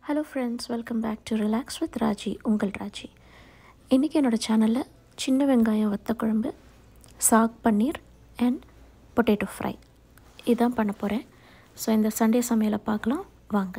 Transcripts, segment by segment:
hello friends welcome back to relax with Raji உங்கள் ராஜி இன்றைக்கி என்னோடய சேனலில் சின்ன வெங்காயம் வத்த குழம்பு saag paneer and potato fry இதான் பண்ண போகிறேன் ஸோ இந்த சண்டே சமையலை பார்க்கலாம் வாங்க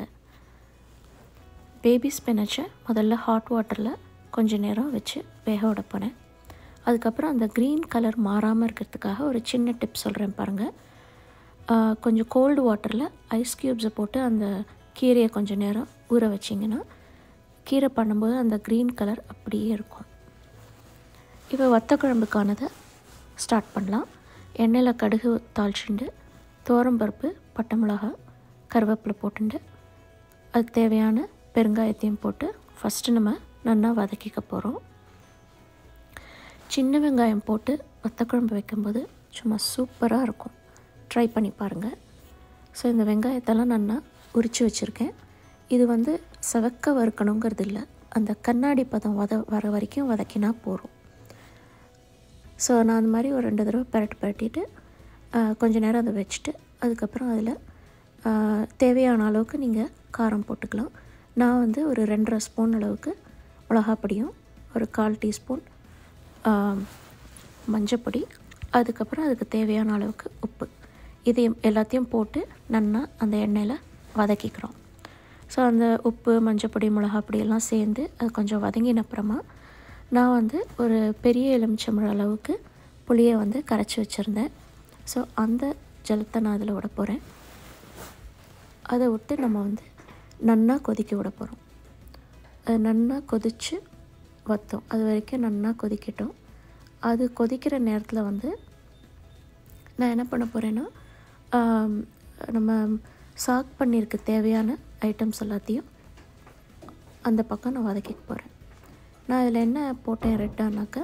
பேபி ஸ்பினச்சை முதல்ல ஹாட் வாட்டரில் கொஞ்ச நேரம் வச்சு வேக விட போனேன் அதுக்கப்புறம் அந்த க்ரீன் கலர் மாறாமல் இருக்கிறதுக்காக ஒரு சின்ன டிப் சொல்கிறேன் பாருங்கள் ஆஹ் கொஞ்சம் கோல்டு வாட்டரில் ஐஸ் க்யூப்ஸை போட்டு அந்த கீரையை கொஞ்சம் நேரம் ஊற வச்சிங்கன்னா கீரை பண்ணும்போது அந்த க்ரீன் கலர் அப்படியே இருக்கும் இப்போ வத்த குழம்புக்கானதை ஸ்டார்ட் பண்ணலாம் எண்ணெயில் கடுகு தாளிச்சுண்டு பருப்பு பட்டை மிளகா கருவேப்பிலை போட்டுண்டு அதுக்கு தேவையான பெருங்காயத்தையும் போட்டு ஃபஸ்ட்டு நம்ம நல்லா வதக்கிக்க போகிறோம் சின்ன வெங்காயம் போட்டு வத்த குழம்பு வைக்கும்போது சும்மா சூப்பராக இருக்கும் ட்ரை பண்ணி பாருங்கள் ஸோ இந்த வெங்காயத்தெல்லாம் நல்லா உரித்து வச்சுருக்கேன் இது வந்து செவக்க வறுக்கணுங்கிறது இல்லை அந்த கண்ணாடி பதம் வத வர வரைக்கும் வதக்கினா போதும் ஸோ நான் அந்த மாதிரி ஒரு ரெண்டு தடவை பரட்டு பரட்டிட்டு கொஞ்ச நேரம் அதை வச்சுட்டு அதுக்கப்புறம் அதில் தேவையான அளவுக்கு நீங்கள் காரம் போட்டுக்கலாம் நான் வந்து ஒரு ரெண்டரை ஸ்பூன் அளவுக்கு மிளகாப்பொடியும் ஒரு கால் டீஸ்பூன் மஞ்சப்பொடி அதுக்கப்புறம் அதுக்கு தேவையான அளவுக்கு உப்பு இதையும் எல்லாத்தையும் போட்டு நல்லா அந்த எண்ணெயில் வதக்கிக்கிறோம் ஸோ அந்த உப்பு மஞ்சப்பொடி மிளகாப்பொடி எல்லாம் சேர்ந்து அது கொஞ்சம் வதங்கின அப்புறமா நான் வந்து ஒரு பெரிய எலுமிச்சம்பழம் அளவுக்கு புளியை வந்து கரைச்சி வச்சுருந்தேன் ஸோ அந்த ஜலத்தை நான் அதில் விட போகிறேன் அதை விட்டு நம்ம வந்து நன்னா கொதிக்க விட போகிறோம் அது நன்னா கொதித்து வத்தோம் அது வரைக்கும் நன்னா கொதிக்கட்டும் அது கொதிக்கிற நேரத்தில் வந்து நான் என்ன பண்ண போகிறேன்னா நம்ம சாக் பண்ணியிருக்க தேவையான ஐட்டம்ஸ் எல்லாத்தையும் அந்த பக்கம் நான் வதக்கிக்க போகிறேன் நான் இதில் என்ன போட்டேன் ரெட்டானாக்கா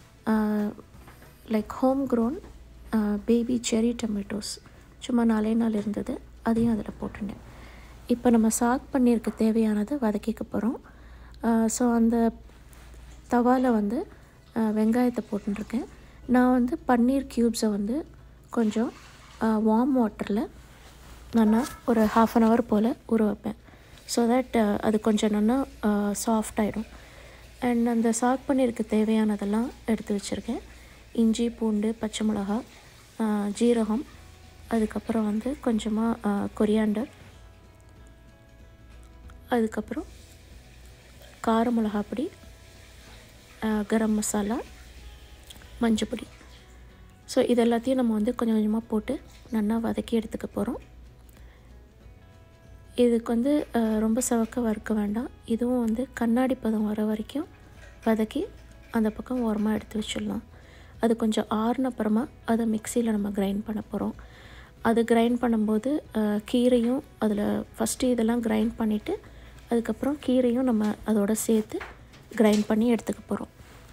like home grown baby cherry tomatoes சும்மா நாலே நாள் இருந்தது அதையும் அதில் போட்டுட்டேன் இப்போ நம்ம சாக் பண்ணியிருக்க தேவையானதை வதக்கிக்க போகிறோம் ஸோ அந்த தவாவில் வந்து வெங்காயத்தை போட்டுருக்கேன் நான் வந்து பன்னீர் க்யூப்ஸை வந்து கொஞ்சம் வார்ம் வாட்டரில் நல்லா ஒரு ஹாஃப் அன் ஹவர் போல் ஊற வைப்பேன் ஸோ தட் அது கொஞ்சம் நல்லா சாஃப்ட் ஆகிடும் அண்ட் அந்த சாக் பண்ணியிருக்க தேவையானதெல்லாம் எடுத்து வச்சுருக்கேன் இஞ்சி பூண்டு பச்சை மிளகா ஜீரகம் அதுக்கப்புறம் வந்து கொஞ்சமாக கொரியாண்டர் அதுக்கப்புறம் கார மிளகாப்பொடி கரம் மசாலா மஞ்சப்பொடி ஸோ இது எல்லாத்தையும் நம்ம வந்து கொஞ்சம் கொஞ்சமாக போட்டு நல்லா வதக்கி எடுத்துக்க போகிறோம் இதுக்கு வந்து ரொம்ப சவக்க வறுக்க வேண்டாம் இதுவும் வந்து கண்ணாடி பதம் வர வரைக்கும் வதக்கி அந்த பக்கம் ஓரமாக எடுத்து வச்சிடலாம் அது கொஞ்சம் ஆறுன அப்புறமா அதை மிக்சியில் நம்ம கிரைண்ட் பண்ண போகிறோம் அது கிரைண்ட் பண்ணும்போது கீரையும் அதில் ஃபஸ்ட்டு இதெல்லாம் கிரைண்ட் பண்ணிவிட்டு அதுக்கப்புறம் கீரையும் நம்ம அதோட சேர்த்து கிரைண்ட் பண்ணி எடுத்துக்க போகிறோம்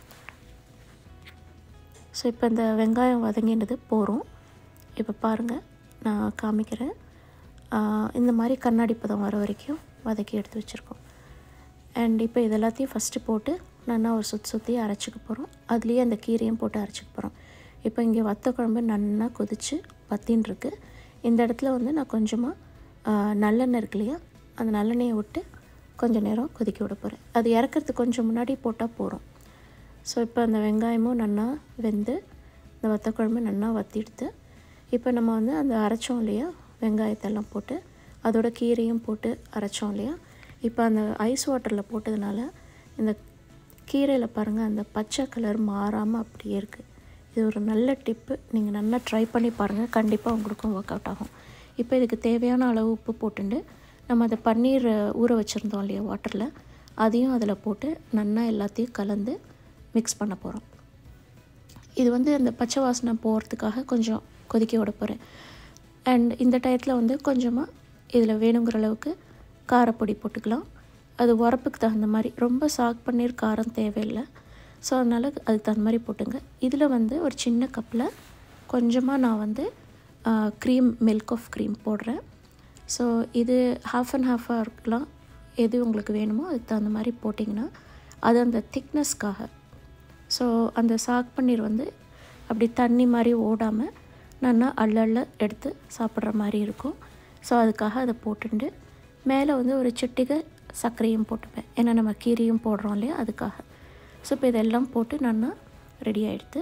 ஸோ இப்போ இந்த வெங்காயம் வதங்கினது போகிறோம் இப்போ பாருங்கள் நான் காமிக்கிறேன் இந்த மாதிரி கண்ணாடி பதம் வர வரைக்கும் வதக்கி எடுத்து வச்சுருக்கோம் அண்ட் இப்போ இது எல்லாத்தையும் ஃபஸ்ட்டு போட்டு நல்லா ஒரு சுற்றி சுற்றி அரைச்சிக்க போகிறோம் அதுலேயே அந்த கீரையும் போட்டு அரைச்சிக்க போகிறோம் இப்போ இங்கே வத்த குழம்பு நல்லா கொதித்து வத்தின்னு இருக்கு இந்த இடத்துல வந்து நான் கொஞ்சமாக நல்லெண்ணெய் இருக்கு இல்லையா அந்த நல்லெண்ணெயை விட்டு கொஞ்சம் நேரம் கொதிக்க விட போகிறேன் அது இறக்கிறதுக்கு கொஞ்சம் முன்னாடி போட்டால் போகிறோம் ஸோ இப்போ அந்த வெங்காயமும் நல்லா வெந்து இந்த வத்த குழம்பு நல்லா வத்திடுது இப்போ நம்ம வந்து அந்த அரைச்சோம் இல்லையா வெங்காயத்தெல்லாம் போட்டு அதோட கீரையும் போட்டு அரைச்சோம் இல்லையா இப்போ அந்த ஐஸ் வாட்டரில் போட்டதுனால இந்த கீரையில் பாருங்கள் அந்த பச்சை கலர் மாறாமல் அப்படியே இருக்குது இது ஒரு நல்ல டிப்பு நீங்கள் நல்லா ட்ரை பண்ணி பாருங்கள் கண்டிப்பாக உங்களுக்கும் ஒர்க் அவுட் ஆகும் இப்போ இதுக்கு தேவையான அளவு உப்பு போட்டுண்டு நம்ம அந்த பன்னீர் ஊற வச்சுருந்தோம் இல்லையா வாட்டரில் அதையும் அதில் போட்டு நல்லா எல்லாத்தையும் கலந்து மிக்ஸ் பண்ண போகிறோம் இது வந்து அந்த பச்சை வாசனை போகிறதுக்காக கொஞ்சம் கொதிக்க விட போகிறேன் அண்ட் இந்த டயத்தில் வந்து கொஞ்சமாக இதில் வேணுங்கிற அளவுக்கு காரப்பொடி போட்டுக்கலாம் அது உரப்புக்கு தகுந்த மாதிரி ரொம்ப சாக் பன்னீர் காரம் தேவையில்லை ஸோ அதனால் அதுக்கு தகுந்த மாதிரி போட்டுங்க இதில் வந்து ஒரு சின்ன கப்பில் கொஞ்சமாக நான் வந்து க்ரீம் மில்க் ஆஃப் க்ரீம் போடுறேன் ஸோ இது ஹாஃப் அண்ட் ஹாஃபாக இருக்கலாம் எது உங்களுக்கு வேணுமோ அதுக்கு தகுந்த மாதிரி போட்டிங்கன்னா அது அந்த திக்னஸ்க்காக ஸோ அந்த சாக் பன்னீர் வந்து அப்படி தண்ணி மாதிரி ஓடாமல் நல்லா அள்ளள்ள எடுத்து சாப்பிட்ற மாதிரி இருக்கும் ஸோ அதுக்காக அதை போட்டுண்டு மேலே வந்து ஒரு சிட்டிகை சர்க்கரையும் போட்டுப்பேன் ஏன்னா நம்ம கீரையும் போடுறோம் இல்லையா அதுக்காக ஸோ இப்போ இதெல்லாம் போட்டு நல்லா ரெடி ஆகிடுது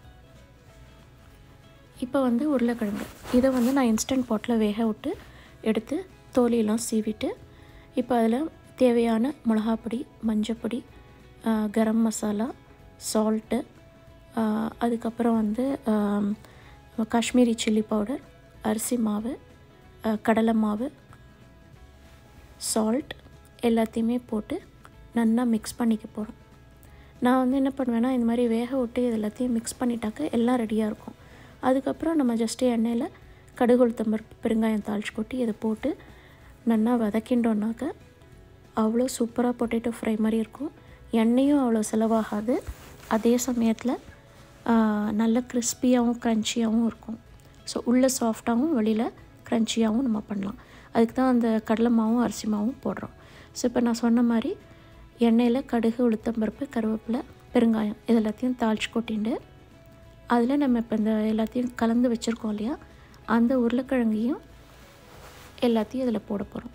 இப்போ வந்து உருளைக்கிழங்கு இதை வந்து நான் இன்ஸ்டன்ட் பாட்டில் வேக விட்டு எடுத்து தோலியெல்லாம் சீவிட்டு இப்போ அதில் தேவையான மிளகாப்பொடி மஞ்சப்பொடி கரம் மசாலா சால்ட்டு அதுக்கப்புறம் வந்து காஷ்மீரி சில்லி பவுடர் அரிசி மாவு கடலை மாவு சால்ட் எல்லாத்தையுமே போட்டு நல்லா மிக்ஸ் பண்ணிக்க போகிறோம் நான் வந்து என்ன பண்ணுவேன்னா இந்த மாதிரி வேக விட்டு இது எல்லாத்தையும் மிக்ஸ் பண்ணிட்டாக்க எல்லாம் ரெடியாக இருக்கும் அதுக்கப்புறம் நம்ம ஜஸ்ட்டு எண்ணெயில் கடுகு உளுத்தம்பருப்பு பெருங்காயம் தாளிச்சு கொட்டி இதை போட்டு நல்லா வதக்கிண்டோன்னாக்க அவ்வளோ சூப்பராக பொட்டேட்டோ ஃப்ரை மாதிரி இருக்கும் எண்ணெயும் அவ்வளோ செலவாகாது அதே சமயத்தில் நல்ல கிறிஸ்பியாகவும் க்ரன்ச்சியாகவும் இருக்கும் ஸோ உள்ளே சாஃப்டாகவும் வெளியில் க்ரன்ச்சியாகவும் நம்ம பண்ணலாம் அதுக்கு தான் அந்த கடலை மாவும் அரிசி மாவும் போடுறோம் ஸோ இப்போ நான் சொன்ன மாதிரி எண்ணெயில் கடுகு உளுத்தம்பருப்பு கருவேப்பிலை பெருங்காயம் இது எல்லாத்தையும் தாளிச்சு கொட்டிண்டு அதில் நம்ம இப்போ இந்த எல்லாத்தையும் கலந்து வச்சுருக்கோம் இல்லையா அந்த உருளைக்கிழங்கையும் எல்லாத்தையும் இதில் போட போகிறோம்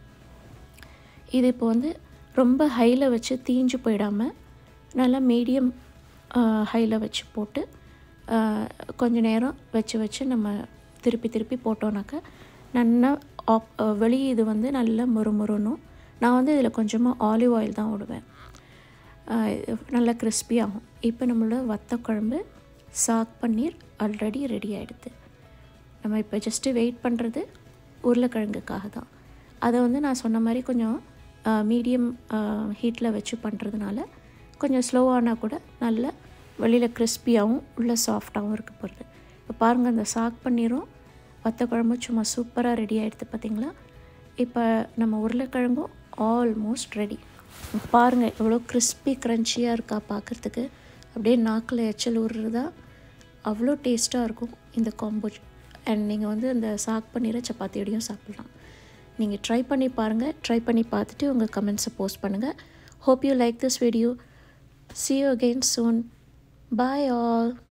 இது இப்போ வந்து ரொம்ப ஹையில் வச்சு தீஞ்சு போயிடாமல் நல்லா மீடியம் ஹையில் வச்சு போட்டு கொஞ்ச நேரம் வச்சு வச்சு நம்ம திருப்பி திருப்பி போட்டோன்னாக்கா நல்லா ஆப் வெளியே இது வந்து நல்லா மொறுமொறுணும் நான் வந்து இதில் கொஞ்சமாக ஆலிவ் ஆயில் தான் விடுவேன் நல்லா கிறிஸ்பியாகும் இப்போ நம்மளோட வத்த குழம்பு சாக் பன்னீர் ஆல்ரெடி ரெடி ஆகிடுது நம்ம இப்போ ஜஸ்ட்டு வெயிட் பண்ணுறது உருளைக்கிழங்குக்காக தான் அதை வந்து நான் சொன்ன மாதிரி கொஞ்சம் மீடியம் ஹீட்டில் வச்சு பண்ணுறதுனால கொஞ்சம் ஸ்லோவானால் கூட நல்ல வெளியில் கிறிஸ்பியாகவும் உள்ள சாஃப்டாகவும் இருக்க போகிறது இப்போ பாருங்கள் அந்த சாக் பன்னீரும் வத்த குழம்பும் சும்மா சூப்பராக ரெடி ஆகிடுது பார்த்திங்களா இப்போ நம்ம உருளைக்கிழங்கும் ஆல்மோஸ்ட் ரெடி பாருங்கள் எவ்வளோ கிறிஸ்பி க்ரன்ச்சியாக இருக்கா பார்க்குறதுக்கு அப்படியே நாக்கில் எச்சல் ஊறுறதா அவ்வளோ டேஸ்ட்டாக இருக்கும் இந்த காம்போ அண்ட் நீங்கள் வந்து அந்த சாக் பன்னீரை சப்பாத்தியோடையும் சாப்பிட்லாம் நீங்கள் ட்ரை பண்ணி பாருங்கள் ட்ரை பண்ணி பார்த்துட்டு உங்கள் கமெண்ட்ஸை போஸ்ட் பண்ணுங்கள் hope you like this video see you again soon bye all